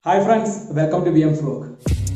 hi friends welcome to B M flock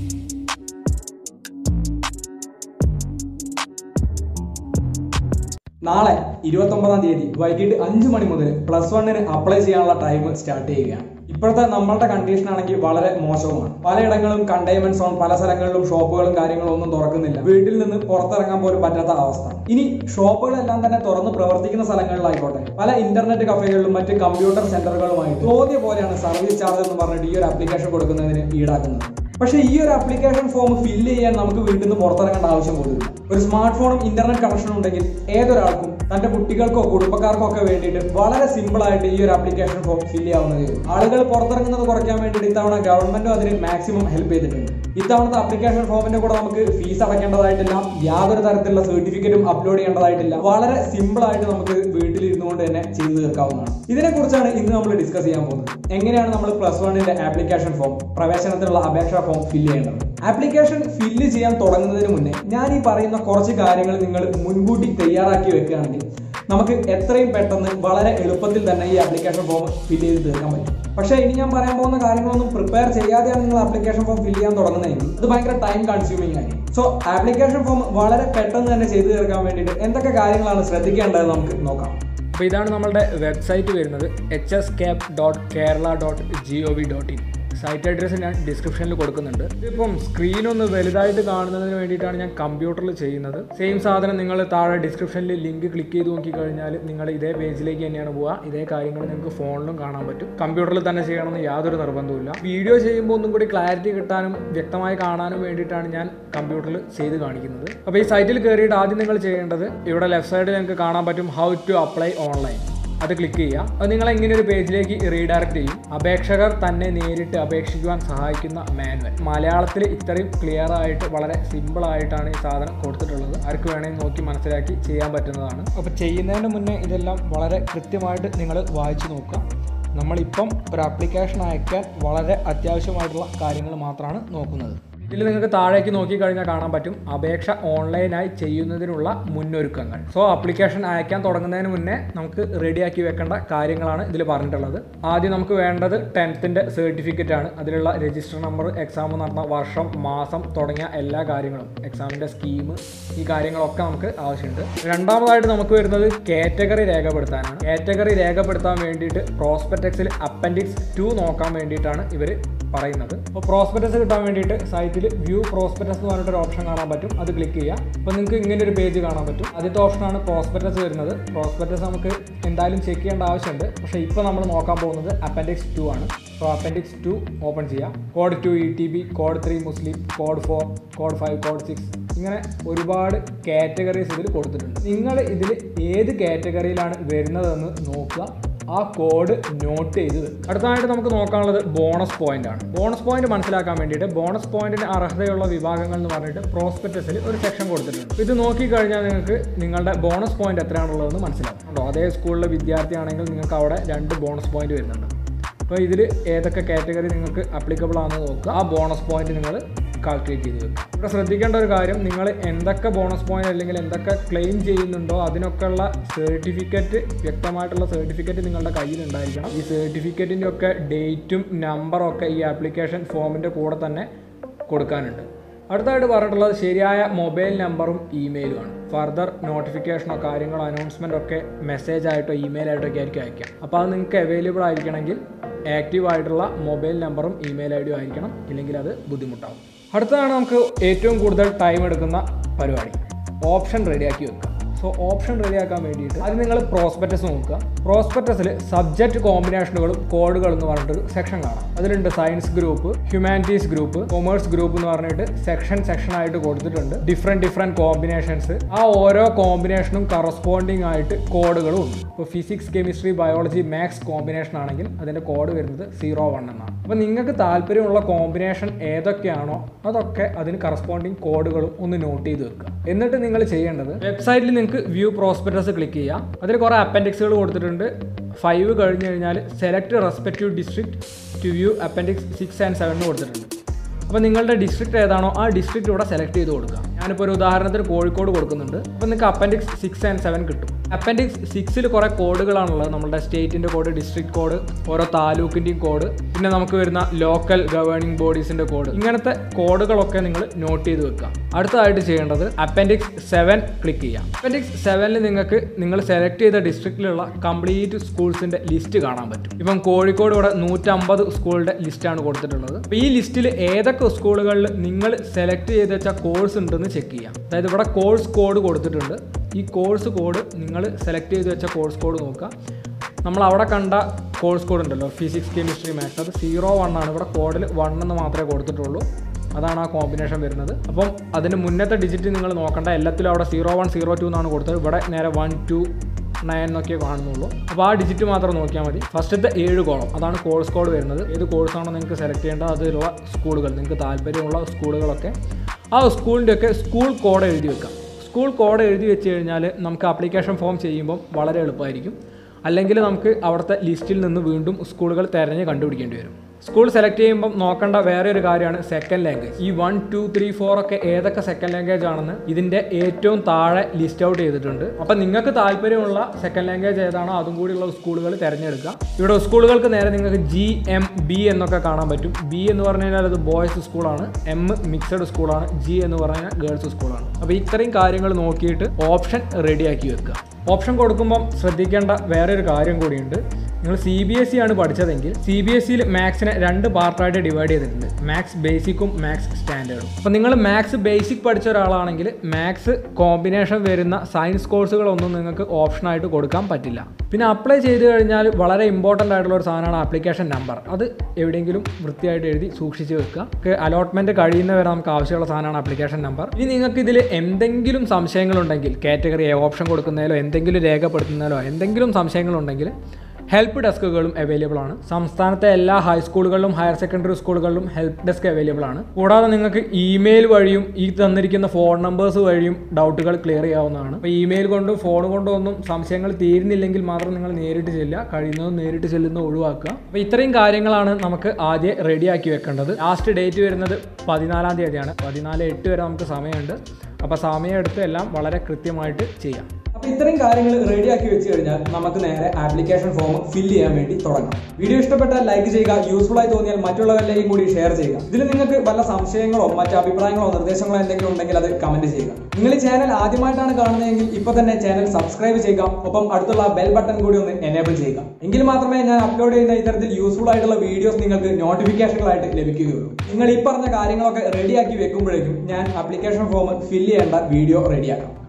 നാളെ ഇരുപത്തൊമ്പതാം തീയതി വൈകിട്ട് അഞ്ച് മണി മുതൽ പ്ലസ് വണ്ണിന് അപ്ലൈ ചെയ്യാനുള്ള ടൈം സ്റ്റാർട്ട് ചെയ്യുകയാണ് ഇപ്പോഴത്തെ നമ്മളുടെ കണ്ടീഷൻ ആണെങ്കിൽ വളരെ മോശവുമാണ് പലയിടങ്ങളും കണ്ടെയ്ൻമെന്റ് സോൺ പല സ്ഥലങ്ങളിലും ഷോപ്പുകളും കാര്യങ്ങളും ഒന്നും തുറക്കുന്നില്ല വീട്ടിൽ നിന്ന് പുറത്തിറങ്ങാൻ പോലും പറ്റാത്ത അവസ്ഥ ഇനി ഷോപ്പുകളെല്ലാം തന്നെ തുറന്ന് പ്രവർത്തിക്കുന്ന സ്ഥലങ്ങളിലായിക്കോട്ടെ പല ഇന്റർനെറ്റ് കഫേകളിലും മറ്റ് കമ്പ്യൂട്ടർ സെന്ററുകളുമായിട്ട് ചോദ്യ പോലെയാണ് സർവീസ് ചാർജ് എന്ന് പറഞ്ഞിട്ട് ഈ ഒരു ആപ്ലിക്കേഷൻ കൊടുക്കുന്നതിന് ഈടാക്കുന്നത് പക്ഷേ ഈ ഒരു ആപ്ലിക്കേഷൻ ഫോം ഫില്ല് ചെയ്യാൻ നമുക്ക് വീട്ടിൽ നിന്ന് പുറത്തിറങ്ങേണ്ട ആവശ്യം പോലുമില്ല ഒരു സ്മാർട്ട് ഫോണും ഇന്റർനെറ്റ് കണക്ഷനും ഉണ്ടെങ്കിൽ ഏതൊരാൾക്കും തന്റെ കുട്ടികൾക്കോ കുടുംബക്കാർക്കോ ഒക്കെ വേണ്ടിയിട്ട് വളരെ സിമ്പിൾ ആയിട്ട് ഈ ഒരു ആപ്ലിക്കേഷൻ ഫോം ഫില്ല് ചെയ്യാവുന്നതേ ഉള്ളൂ ആളുകൾ പുറത്തിറങ്ങുന്നത് കുറയ്ക്കാൻ വേണ്ടിയിട്ട് ഇത്തവണ ഗവൺമെന്റും അതിന് മാക്സിമം ഹെൽപ്പ് ചെയ്തിട്ടുണ്ട് ഇത്തവണത്തെ ആപ്ലിക്കേഷൻ ഫോമിന്റെ കൂടെ നമുക്ക് ഫീസ് അടയ്ക്കേണ്ടതായിട്ടില്ല യാതൊരു തരത്തിലുള്ള സർട്ടിഫിക്കറ്റും അപ്ലോഡ് ചെയ്യേണ്ടതായിട്ടില്ല വളരെ സിമ്പിൾ ആയിട്ട് നമുക്ക് വീട്ടിൽ ഇരുന്നുകൊണ്ട് തന്നെ ചെയ്തു തീർക്കാവുന്നതാണ് ഇതിനെ കുറിച്ചാണ് ഇന്ന് നമ്മൾ ഡിസ്കസ് ചെയ്യാൻ പോകുന്നത് എങ്ങനെയാണ് നമ്മൾ പ്ലസ് വണ്ണിന്റെ ആപ്ലിക്കേഷൻ ഫോം പ്രവേശനത്തിനുള്ള അപേക്ഷാ ഫോം ഫില്ല് ചെയ്യേണ്ടത് ആപ്ലിക്കേഷൻ ഫില്ല് ചെയ്യാൻ തുടങ്ങുന്നതിന് മുന്നേ ഞാൻ ഈ പറയുന്ന കുറച്ച് കാര്യങ്ങൾ നിങ്ങൾ മുൻകൂട്ടി തയ്യാറാക്കി വെക്കുകയാണെങ്കിൽ നമുക്ക് എത്രയും പെട്ടെന്ന് വളരെ എളുപ്പത്തിൽ തന്നെ ഈ ആപ്ലിക്കേഷൻ ഫോം ഫില്ല് ചെയ്ത് തീർക്കാൻ പറ്റും പക്ഷേ ഇനി ഞാൻ പറയാൻ പോകുന്ന കാര്യങ്ങളൊന്നും പ്രിപ്പയർ ചെയ്യാതെയാണ് നിങ്ങൾ ആപ്ലിക്കേഷൻ ഫോം ഫില്ല് ചെയ്യാൻ തുടങ്ങുന്നതെങ്കിൽ അത് ഭയങ്കര ടൈം കൺസ്യൂമിംഗ് ആയിരിക്കും സോ ആപ്ലിക്കേഷൻ ഫോം വളരെ പെട്ടെന്ന് തന്നെ ചെയ്തു തീർക്കാൻ വേണ്ടിയിട്ട് എന്തൊക്കെ കാര്യങ്ങളാണ് ശ്രദ്ധിക്കേണ്ടത് നമുക്ക് നോക്കാം അപ്പോൾ ഇതാണ് നമ്മളുടെ വെബ്സൈറ്റ് വരുന്നത് H S cap dot Kerala dot G O V dot in site address ഞാൻ ഡിസ്ക്രിപ്ഷനിൽ കൊടുക്കുന്നുണ്ട് ഇപ്പം സ്ക്രീൻ ഒന്ന് വലുതായിട്ട് കാണുന്നതിന് വേണ്ടിയിട്ടാണ് ഞാൻ കമ്പ്യൂട്ടറിൽ ചെയ്യുന്നത് സെയിം സാധനം നിങ്ങൾ താഴെ ഡിസ്ക്രിപ്ഷനിൽ ലിങ്ക് ക്ലിക്ക് ചെയ്ത് നോക്കിക്കഴിഞ്ഞാൽ നിങ്ങൾ ഇതേ പേജിലേക്ക് തന്നെയാണ് പോവുക ഇതേ കാര്യങ്ങൾ നിങ്ങൾക്ക് ഫോണിലും കാണാൻ പറ്റും കമ്പ്യൂട്ടറിൽ തന്നെ ചെയ്യണമെന്ന് യാതൊരു നിർബന്ധവുമില്ല വീഡിയോ ചെയ്യുമ്പോൾ ഒന്നും കൂടി ക്ലാരിറ്റി കിട്ടാനും വ്യക്തമായി കാണാനും വേണ്ടിയിട്ടാണ് ഞാൻ കമ്പ്യൂട്ടറിൽ ചെയ്ത് കാണിക്കുന്നത് അപ്പോൾ ഈ സൈറ്റിൽ കയറിയിട്ട് ആദ്യം നിങ്ങൾ ചെയ്യേണ്ടത് ഇവിടെ ലെഫ്റ്റ് സൈഡിൽ നിങ്ങൾക്ക് കാണാൻ പറ്റും ഹൗ ടു അപ്ലൈ ഓൺലൈൻ അത് ക്ലിക്ക് ചെയ്യുക അത് നിങ്ങളെ ഇങ്ങനെ ഒരു പേജിലേക്ക് റീഡയറക്റ്റ് ചെയ്യും അപേക്ഷകർ തന്നെ നേരിട്ട് അപേക്ഷിക്കുവാൻ സഹായിക്കുന്ന മാനുവൽ മലയാളത്തിൽ ഇത്രയും ക്ലിയർ ആയിട്ട് വളരെ സിമ്പിൾ ആയിട്ടാണ് ഈ സാധനം കൊടുത്തിട്ടുള്ളത് ആർക്ക് വേണമെങ്കിൽ നോക്കി മനസ്സിലാക്കി ചെയ്യാൻ പറ്റുന്നതാണ് അപ്പോൾ ചെയ്യുന്നതിന് മുന്നേ ഇതെല്ലാം വളരെ കൃത്യമായിട്ട് നിങ്ങൾ വായിച്ചു നോക്കുക നമ്മളിപ്പം ഒരു ആപ്ലിക്കേഷൻ അയക്കാൻ വളരെ അത്യാവശ്യമായിട്ടുള്ള കാര്യങ്ങൾ മാത്രമാണ് നോക്കുന്നത് ഇതിൽ നിങ്ങൾക്ക് താഴേക്ക് നോക്കിക്കഴിഞ്ഞാൽ കാണാൻ പറ്റും അപേക്ഷ ഓൺലൈനായി ചെയ്യുന്നതിനുള്ള മുന്നൊരുക്കങ്ങൾ സോ ആപ്ലിക്കേഷൻ അയക്കാൻ തുടങ്ങുന്നതിന് മുന്നേ നമുക്ക് റെഡിയാക്കി വെക്കേണ്ട കാര്യങ്ങളാണ് ഇതിൽ പറഞ്ഞിട്ടുള്ളത് ആദ്യം നമുക്ക് വേണ്ടത് ടെൻത്തിൻ്റെ സർട്ടിഫിക്കറ്റ് ആണ് അതിലുള്ള രജിസ്റ്റർ നമ്പർ എക്സാം നടന്ന വർഷം മാസം തുടങ്ങിയ എല്ലാ കാര്യങ്ങളും എക്സാമിൻ്റെ സ്കീം ഈ കാര്യങ്ങളൊക്കെ നമുക്ക് ആവശ്യമുണ്ട് രണ്ടാമതായിട്ട് നമുക്ക് വരുന്നത് കാറ്റഗറി രേഖപ്പെടുത്താനാണ് കാറ്റഗറി രേഖപ്പെടുത്താൻ വേണ്ടിയിട്ട് പ്രോസ്പെക്ടക്സിൽ അപ്പൻഡിക്സ് ടു നോക്കാൻ വേണ്ടിയിട്ടാണ് ഇവർ പറയുന്നത് അപ്പോൾ പ്രോസ്പെക്ടസ് കിട്ടാൻ വേണ്ടിയിട്ട് സൈറ്റിൽ വ്യൂ പ്രോസ്പെക്ടസ് എന്ന് പറഞ്ഞിട്ട് ഒരു ഓപ്ഷൻ കാണാൻ പറ്റും അത് ക്ലിക്ക് ചെയ്യുക അപ്പോൾ നിങ്ങൾക്ക് ഇങ്ങനെ ഒരു പേജ് കാണാൻ പറ്റും ആദ്യത്തെ ഓപ്ഷനാണ് പ്രോസ്പെക്ടസ് വരുന്നത് പ്രോസ്പെക്ടസ് നമുക്ക് എന്തായാലും ചെക്ക് ചെയ്യേണ്ട ആവശ്യമുണ്ട് പക്ഷേ ഇപ്പോൾ നമ്മൾ നോക്കാൻ പോകുന്നത് അപ്പൻഡിക്സ് ടു ആണ് അപ്പോൾ അപ്പൻഡിക്സ് ടു ഓപ്പൺ ചെയ്യാം code two E T B code three മുസ്ലിം code four code five code six ഇങ്ങനെ ഒരുപാട് കാറ്റഗറീസ് ഇതിൽ കൊടുത്തിട്ടുണ്ട് നിങ്ങൾ ഇതിൽ ഏത് കാറ്റഗറിയിലാണ് വരുന്നതെന്ന് നോക്കുക ആ കോഡ് നോട്ട് ചെയ്ത് വെക്കുക അടുത്തതായിട്ട് നമുക്ക് നോക്കാനുള്ളത് ബോണസ് പോയിന്റ് ആണ് ബോണസ് പോയിന്റ് മനസ്സിലാക്കാൻ വേണ്ടിയിട്ട് ബോണസ് പോയിന്റിന് അർഹതയുള്ള വിഭാഗങ്ങൾ എന്ന് പറഞ്ഞിട്ട് പ്രോസ്പെക്ടസിൽ ഒരു സെക്ഷൻ കൊടുത്തിട്ടുണ്ട് ഇത് നോക്കിക്കഴിഞ്ഞാൽ നിങ്ങൾക്ക് നിങ്ങളുടെ ബോണസ് പോയിന്റ് എത്രയാണുള്ളതെന്ന് മനസ്സിലാവും കേട്ടോ അതേ സ്കൂളിലെ വിദ്യാർത്ഥിയാണെങ്കിൽ നിങ്ങൾക്ക് അവിടെ രണ്ട് ബോണസ് പോയിന്റ് വരുന്നുണ്ട് അപ്പോൾ ഇതിൽ ഏതൊക്കെ കാറ്റഗറി നിങ്ങൾക്ക് അപ്ലിക്കബിൾ ആണെന്ന് നോക്കുക ആ ബോണസ് പോയിന്റ് നിങ്ങൾ കാൽക്കുലേറ്റ് ചെയ്ത് വെക്കുക ഇവിടെ ശ്രദ്ധിക്കേണ്ട ഒരു കാര്യം നിങ്ങൾ എന്തൊക്കെ ബോണസ് പോയിന്റ് അല്ലെങ്കിൽ എന്തൊക്കെ ക്ലെയിം ചെയ്യുന്നുണ്ടോ അതിനൊക്കെയുള്ള സർട്ടിഫിക്കറ്റ് വ്യക്തമായിട്ടുള്ള സർട്ടിഫിക്കറ്റ് നിങ്ങളുടെ കയ്യിൽ ഉണ്ടായിരിക്കണം ഈ സർട്ടിഫിക്കറ്റിൻ്റെ ഒക്കെ ഡേറ്റും നമ്പറും ഒക്കെ ഈ ആപ്ലിക്കേഷൻ ഫോമിൻ്റെ കൂടെ തന്നെ കൊടുക്കാനുണ്ട് അടുത്തായിട്ട് പറഞ്ഞിട്ടുള്ളത് ശരിയായ മൊബൈൽ നമ്പറും ഇമെയിലുമാണ് ഫർദർ നോട്ടിഫിക്കേഷനോ കാര്യങ്ങളോ അനൗൺസ്മെൻ്റ് ഒക്കെ മെസ്സേജ് ആയിട്ടോ ഇമെയിൽ ആയിട്ടോ ഒക്കെ ആയിരിക്കും അയക്കാം അപ്പോൾ അത് നിങ്ങൾക്ക് അവൈലബിൾ ആയിരിക്കണമെങ്കിൽ ആക്റ്റീവ് ആയിട്ടുള്ള മൊബൈൽ നമ്പറും ഇമെയിൽ ഐ ഡിയും ആയിരിക്കണം ഇല്ലെങ്കിൽ അത് ബുദ്ധിമുട്ടാവും അടുത്തതാണ് നമുക്ക് ഏറ്റവും കൂടുതൽ ടൈം എടുക്കുന്ന പരിപാടി ഓപ്ഷൻ റെഡിയാക്കി വെക്കുക സോ ഓപ്ഷൻ റെഡിയാക്കാൻ വേണ്ടിയിട്ട് അത് നിങ്ങൾ പ്രോസ്പെക്ടസ് നോക്കുക പ്രോസ്പെക്ടസിൽ സബ്ജക്റ്റ് കോമ്പിനേഷനുകളും കോഡുകളും എന്ന് പറഞ്ഞിട്ടൊരു സെക്ഷൻ കാണാം അതിലുണ്ട് science group humanities group commerce group എന്ന് പറഞ്ഞിട്ട് സെക്ഷൻ സെക്ഷൻ ആയിട്ട് കൊടുത്തിട്ടുണ്ട് ഡിഫറെൻറ്റ് ഡിഫറെൻറ്റ് കോമ്പിനേഷൻസ് ആ ഓരോ കോമ്പിനേഷനും കറസ്പോണ്ടിങ് ആയിട്ട് കോഡുകളും ഉണ്ട് ഇപ്പോൾ physics chemistry biology maths combination ആണെങ്കിൽ അതിൻ്റെ കോഡ് വരുന്നത് സീറോ വൺ എന്നാണ് അപ്പോൾ നിങ്ങൾക്ക് താല്പര്യമുള്ള കോമ്പിനേഷൻ ഏതൊക്കെയാണോ അതൊക്കെ അതിന് കറസ്പോണ്ടിങ് കോഡുകളും ഒന്ന് നോട്ട് ചെയ്ത് വെക്കുക എന്നിട്ട് നിങ്ങൾ ചെയ്യേണ്ടത് വെബ്സൈറ്റിൽ നിങ്ങൾക്ക് വ്യൂ പ്രോസ്പെക്ടസ് ക്ലിക്ക് ചെയ്യാം അതിൽ കുറേ അപ്പൻഡിക്സുകൾ കൊടുത്തിട്ടുണ്ട് ഫൈവ് കഴിഞ്ഞ് കഴിഞ്ഞാൽ select respective district to view appendix six and seven കൊടുത്തിട്ടുണ്ട് അപ്പോൾ നിങ്ങളുടെ ഡിസ്ട്രിക്റ്റ് ഏതാണോ ആ ഡിസ്ട്രിക്റ്റ് ഇവിടെ സെലക്ട് ചെയ്ത് കൊടുക്കുക ഞാൻ ഞാനിപ്പോൾ ഒരു ഉദാഹരണത്തിന് കോഴിക്കോട് കൊടുക്കുന്നുണ്ട് അപ്പോൾ നിങ്ങൾക്ക് അപ്പൻഡിക്സ് സിക്സ് ആൻഡ് സെവൻ കിട്ടും അപ്പൻഡിക്സ് സിക്സിൽ കുറേ കോഡുകളാണുള്ളത് നമ്മുടെ സ്റ്റേറ്റിൻ്റെ കോഡ് ഡിസ്ട്രിക്ട് കോഡ് ഓരോ താലൂക്കിൻ്റെയും കോഡ് പിന്നെ നമുക്ക് വരുന്ന ലോക്കൽ ഗവേണിംഗ് ബോഡീസിൻ്റെ കോഡ് ഇങ്ങനത്തെ കോഡുകളൊക്കെ നിങ്ങൾ നോട്ട് ചെയ്ത് വെക്കുക അടുത്തതായിട്ട് ചെയ്യേണ്ടത് അപ്പൻഡിക്സ് സെവൻ ക്ലിക്ക് ചെയ്യാം അപ്പൻഡിക്സ് സെവനിൽ നിങ്ങൾക്ക് നിങ്ങൾ സെലക്ട് ചെയ്ത ഡിസ്ട്രിക്റ്റിലുള്ള കംപ്ലീറ്റ് സ്കൂൾസിൻ്റെ ലിസ്റ്റ് കാണാൻ പറ്റും ഇപ്പം കോഴിക്കോട് ഇവിടെ നൂറ്റമ്പത് സ്കൂളുടെ ലിസ്റ്റാണ് കൊടുത്തിട്ടുള്ളത് അപ്പോൾ ഈ ലിസ്റ്റിൽ ഏതൊക്കെ സ്കൂളുകളിൽ നിങ്ങൾ സെലക്ട് ചെയ്ത് വെച്ച കോഴ്സ് ഉണ്ടെന്ന് ചെക്ക് ചെയ്യാം അതായത് ഇവിടെ കോഴ്സ് കോഡ് കൊടുത്തിട്ടുണ്ട് ഈ കോഴ്സ് കോഡ് നിങ്ങൾ സെലക്ട് ചെയ്ത് വെച്ച കോഴ്സ് കോഡ് നോക്കുക നമ്മൾ അവിടെ കണ്ട കോഴ്സ് കോഡ് ഉണ്ടല്ലോ ഫിസിക്സ് കെമിസ്ട്രി മാത്സ് അത് സീറോ വൺ ആണ് ഇവിടെ കോഡിൽ വൺ എന്ന് മാത്രമേ കൊടുത്തിട്ടുള്ളൂ അതാണ് ആ കോമ്പിനേഷൻ വരുന്നത് അപ്പം അതിന് മുന്നത്തെ ഡിജിറ്റ് നിങ്ങൾ നോക്കണ്ട എല്ലാത്തിലും അവിടെ സീറോ വൺ സീറോ ടു എന്നാണ് കൊടുത്തത് ഇവിടെ നേരെ വൺ ടു നയൻ എന്നൊക്കെ കാണുന്നുള്ളൂ അപ്പോൾ ആ ഡിജിറ്റ് മാത്രം നോക്കിയാൽ മതി ഫസ്റ്റത്തെ ഏഴ് കോളം അതാണ് കോഴ്സ് കോഡ് വരുന്നത് ഏത് കോഴ്സാണോ നിങ്ങൾക്ക് സെലക്ട് ചെയ്യേണ്ടത് അതിലുള്ള സ്കൂളുകൾ നിങ്ങൾക്ക് താല്പര്യമുള്ള സ്കൂളുകളൊക്കെ ആ സ്കൂളിൻ്റെയൊക്കെ സ്കൂൾ കോഡ് എഴുതി വെക്കാം സ്കൂൾ കോഡ് എഴുതി വെച്ച് കഴിഞ്ഞാൽ നമുക്ക് ആപ്ലിക്കേഷൻ ഫോം ചെയ്യുമ്പം വളരെ എളുപ്പമായിരിക്കും അല്ലെങ്കിൽ നമുക്ക് അവിടുത്തെ ലിസ്റ്റിൽ നിന്ന് വീണ്ടും സ്കൂളുകൾ തിരഞ്ഞ് കണ്ടുപിടിക്കേണ്ടി വരും സ്കൂൾ സെലക്ട് ചെയ്യുമ്പോൾ നോക്കേണ്ട വേറെ ഒരു കാര്യമാണ് സെക്കൻഡ് ലാംഗ്വേജ് ഈ വൺ ടു ത്രീ ഫോർ ഒക്കെ ഏതൊക്കെ സെക്കൻഡ് ലാംഗ്വേജ് ആണെന്ന് ഇതിൻ്റെ ഏറ്റവും താഴെ ലിസ്റ്റ് ഔട്ട് ചെയ്തിട്ടുണ്ട് അപ്പം നിങ്ങൾക്ക് താല്പര്യമുള്ള സെക്കൻഡ് ലാംഗ്വേജ് ഏതാണോ അതും കൂടിയുള്ള സ്കൂളുകൾ തിരഞ്ഞെടുക്കുക ഇവിടെ സ്കൂളുകൾക്ക് നേരെ നിങ്ങൾക്ക് ജി എം ബി എന്നൊക്കെ കാണാൻ പറ്റും ബി എന്ന് പറഞ്ഞു കഴിഞ്ഞാൽ അത് ബോയ്സ് സ്കൂളാണ് എം മിക്സഡ് സ്കൂളാണ് ജി എന്ന് പറഞ്ഞാൽ ഗേൾസ് സ്കൂളാണ് അപ്പോൾ ഇത്രയും കാര്യങ്ങൾ നോക്കിയിട്ട് ഓപ്ഷൻ റെഡിയാക്കി വെക്കുക ഓപ്ഷൻ കൊടുക്കുമ്പം ശ്രദ്ധിക്കേണ്ട വേറൊരു കാര്യം കൂടിയുണ്ട് നിങ്ങൾ സി ബി എസ് ഇ ആണ് പഠിച്ചതെങ്കിൽ സി ബി എസ് സിയിൽ മാത്സിനെ രണ്ട് പാർട്ടായിട്ട് ഡിവൈഡ് ചെയ്തിട്ടുണ്ട് മാത്സ് ബേസിക്കും മാത്സ് സ്റ്റാൻഡേർഡും അപ്പോൾ നിങ്ങൾ മാത്സ് ബേസിക് പഠിച്ച ഒരാളാണെങ്കിൽ മാത്സ് കോമ്പിനേഷൻ വരുന്ന സയൻസ് കോഴ്സുകളൊന്നും നിങ്ങൾക്ക് ഓപ്ഷനായിട്ട് കൊടുക്കാൻ പറ്റില്ല പിന്നെ അപ്ലൈ ചെയ്ത് കഴിഞ്ഞാൽ വളരെ ഇമ്പോർട്ടൻ്റ് ആയിട്ടുള്ള ഒരു സാധനമാണ് ആപ്ലിക്കേഷൻ നമ്പർ അത് എവിടെയെങ്കിലും വൃത്തിയായിട്ട് എഴുതി സൂക്ഷിച്ച് വെക്കുക അലോട്ട്മെൻറ്റ് കഴിയുന്നവരെ നമുക്ക് ആവശ്യമുള്ള സാധനമാണ് ആപ്ലിക്കേഷൻ നമ്പർ ഇനി നിങ്ങൾക്ക് ഇതിൽ എന്തെങ്കിലും സംശയങ്ങളുണ്ടെങ്കിൽ കാറ്റഗറി ഓപ്ഷൻ കൊടുക്കുന്നതിലോ എന്തെങ്കിലും രേഖപ്പെടുത്തുന്നതിലോ എന്തെങ്കിലും സംശയങ്ങളുണ്ടെങ്കിൽ ഹെൽപ്പ് ഡെസ്കുകളും അവൈലബിൾ ആണ് സംസ്ഥാനത്തെ എല്ലാ ഹൈസ്കൂളുകളിലും ഹയർ സെക്കൻഡറി സ്കൂളുകളിലും ഹെൽപ്പ് ഡെസ്ക് അവൈലബിൾ ആണ് കൂടാതെ നിങ്ങൾക്ക് ഇമെയിൽ വഴിയും ഈ തന്നിരിക്കുന്ന ഫോൺ നമ്പേഴ്സ് വഴിയും ഡൗട്ടുകൾ ക്ലിയർ ചെയ്യാവുന്നതാണ് അപ്പോൾ ഇമെയിൽ കൊണ്ടും ഫോൺ കൊണ്ടും ഒന്നും സംശയങ്ങൾ തീരുന്നില്ലെങ്കിൽ മാത്രം നിങ്ങൾ നേരിട്ട് ചെല്ലുക കഴിയുന്നതും നേരിട്ട് ചെല്ലുന്നത് ഒഴിവാക്കുക അപ്പോൾ ഇത്രയും കാര്യങ്ങളാണ് നമുക്ക് ആദ്യം റെഡിയാക്കി വെക്കേണ്ടത് ലാസ്റ്റ് ഡേറ്റ് വരുന്നത് പതിനാലാം തീയതിയാണ് പതിനാല് എട്ട് വരെ നമുക്ക് സമയമുണ്ട് അപ്പോൾ സമയം എടുത്ത് എല്ലാം വളരെ കൃത്യമായിട്ട് ചെയ്യാം അപ്പൊ ഇത്രയും കാര്യങ്ങൾ റെഡിയാക്കി വെച്ച് കഴിഞ്ഞാൽ നമുക്ക് നേരെ ആപ്ലിക്കേഷൻ ഫോം ഫില്ല് ചെയ്യാൻ വേണ്ടി തുടങ്ങാം വീഡിയോ ഇഷ്ടപ്പെട്ടാൽ ലൈക്ക് ചെയ്യുക യൂസ്ഫുൾ ആയി തോന്നിയാൽ മറ്റുള്ളവരിലേക്കും കൂടി ഷെയർ ചെയ്യുക ഇതിൽ നിങ്ങൾക്ക് വല്ല സംശയങ്ങളോ മറ്റു അഭിപ്രായങ്ങളോ നിർദ്ദേശങ്ങളോ എന്തെങ്കിലും ഉണ്ടെങ്കിൽ അത് കമന്റ് ചെയ്യുക നിങ്ങൾ ഈ ചാനൽ ആദ്യമായിട്ടാണ് കാണുന്നതെങ്കിൽ ഇപ്പൊ തന്നെ ചാനൽ സബ്സ്ക്രൈബ് ചെയ്യുക ഒപ്പം അടുത്തുള്ള ബെൽ ബട്ടൺ കൂടി ഒന്ന് എനേബിൾ ചെയ്യുക എങ്കിൽ മാത്രമേ ഞാൻ അപ്ലോഡ് ചെയ്യുന്ന ഇത്തരത്തിൽ യൂസ്ഫുൾ ആയിട്ടുള്ള വീഡിയോസ് നിങ്ങൾക്ക് നോട്ടിഫിക്കേഷനുകളായിട്ട് ലഭിക്കുകയുള്ളൂ നിങ്ങൾ ഈ പറഞ്ഞ കാര്യങ്ങളൊക്കെ റെഡിയാക്കി വെക്കുമ്പോഴേക്കും ഞാൻ ആപ്ലിക്കേഷൻ ഫോം ഫില്ല് ചെയ്യേണ്ട വീഡിയോ റെഡിയാക്കാം